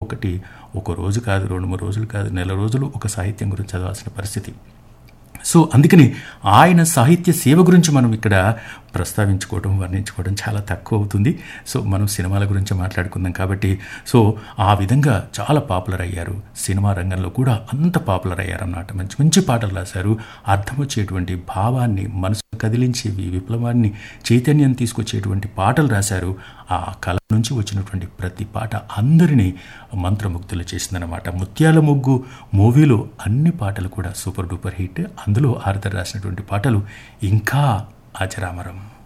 ఒకటి ఒక రోజు కాదు రెండు మూడు రోజులు కాదు నెల రోజులు ఒక సాహిత్యం గురించి చదవాల్సిన పరిస్థితి సో అందుకని ఆయన సాహిత్య సేవ గురించి మనం ఇక్కడ ప్రస్తావించుకోవడం వర్ణించుకోవడం చాలా తక్కువ అవుతుంది సో మనం సినిమాల గురించి మాట్లాడుకుందాం కాబట్టి సో ఆ విధంగా చాలా పాపులర్ అయ్యారు సినిమా రంగంలో కూడా అంత పాపులర్ అయ్యారు అన్నమాట మంచి మంచి పాటలు రాశారు అర్థం వచ్చేటువంటి భావాన్ని మనసు కదిలించేవి విప్లవాన్ని చైతన్యం తీసుకొచ్చేటువంటి పాటలు రాశారు ఆ కళ నుంచి వచ్చినటువంటి ప్రతి పాట అందరినీ మంత్రముగ్ధులు చేసిందనమాట ముత్యాల ముగ్గు మూవీలో అన్ని పాటలు కూడా సూపర్ డూపర్ హిట్ అందులో ఆర్థర్ రాసినటువంటి పాటలు ఇంకా ఆచరామరం